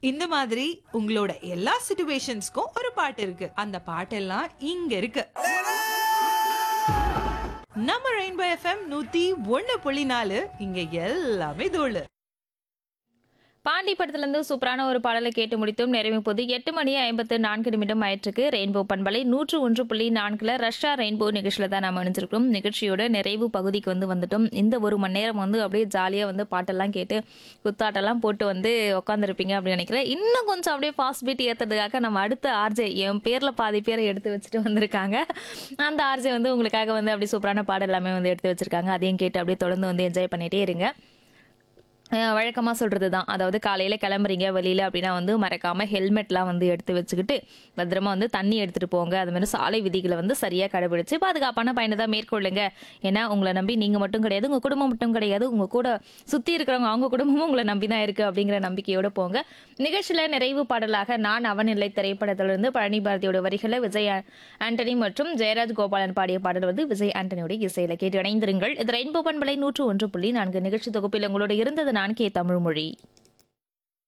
இந்த மாதிரி உங்களோட எல்லா சிச்சுவேஷன்ஸ்க்கும் ஒரு பாட்டு இருக்கு அந்த பாட்டெல்லாம் இங்க இருக்கு நம்ம ரெயின்போ எஃப்எம் நூத்தி ஒண்ணு புள்ளி நாலு இங்க எல்லாமே தோழு பாண்டி படத்துலேருந்து சூப்பரான ஒரு பாடலை கேட்டு முடித்தும் நிறைவு போது எட்டு மணி ஐம்பத்து நான்கு நிமிடம் ஆயிற்றுக்கு ரெயின்போ பண்பலை நூற்று ஒன்று புள்ளி நான்குல ரஷ்யா ரெயின்போ நிகழ்ச்சியில் தான் நம்ம நினைச்சிருக்கோம் நிகழ்ச்சியோட நிறைவு பகுதிக்கு வந்து வந்துட்டோம் இந்த ஒரு மணி நேரம் வந்து அப்படியே ஜாலியாக வந்து பாட்டெல்லாம் கேட்டு குத்தாட்டெல்லாம் போட்டு வந்து உட்காந்துருப்பீங்க அப்படின்னு நினைக்கிறேன் இன்னும் கொஞ்சம் அப்படியே ஃபாஸ்ட் பீட் ஏற்றுறதுக்காக நம்ம அடுத்த ஆர்ஜே என் பேரில் பாதி பேரை எடுத்து வச்சுட்டு வந்திருக்காங்க அந்த ஆர்ஜே வந்து உங்களுக்காக வந்து அப்படி சூப்பரான பாடல் எல்லாமே வந்து எடுத்து வச்சிருக்காங்க அதையும் கேட்டு அப்படியே தொடர்ந்து வந்து என்ஜாய் பண்ணிட்டே இருங்க வழக்கமாக சொல்கிறது தான் அதாவது காலையில் கிளம்புறீங்க வெளியில் அப்படின்னா வந்து மறக்காமல் ஹெல்மெட்லாம் வந்து எடுத்து வச்சுக்கிட்டு பத்திரமா வந்து தண்ணி எடுத்துகிட்டு போங்க அது மாதிரி சாலை விதிகளை வந்து சரியாக கடைபிடிச்சு பாதுகாப்பான பயணத்தை மேற்கொள்ளுங்க ஏன்னா உங்களை நம்பி நீங்கள் மட்டும் கிடையாது உங்கள் குடும்பம் மட்டும் கிடையாது உங்கள் கூட சுற்றி இருக்கிறவங்க அவங்க குடும்பமும் உங்களை நம்பி தான் இருக்குது அப்படிங்கிற நம்பிக்கையோடு போங்க நிகழ்ச்சியில் நிறைவு பாடலாக நான் அவன் இல்லை திரைப்படத்திலிருந்து பழனி பாரதியோட வரிகளை விஜய் ஆ- ஆண்டனி மற்றும் ஜெயராஜ் கோபாலன் பாடிய பாடல் வந்து விஜய் ஆண்டனியோட இசையில் கேட்டு இணைந்திருங்கள் இது ரெயின்போ பண்பலை நூற்று ஒன்று புள்ளி நான்கு நிகழ்ச்சி தொகுப்பில் உங்களோட இருந்தது நான் கே தமிழ்மொழி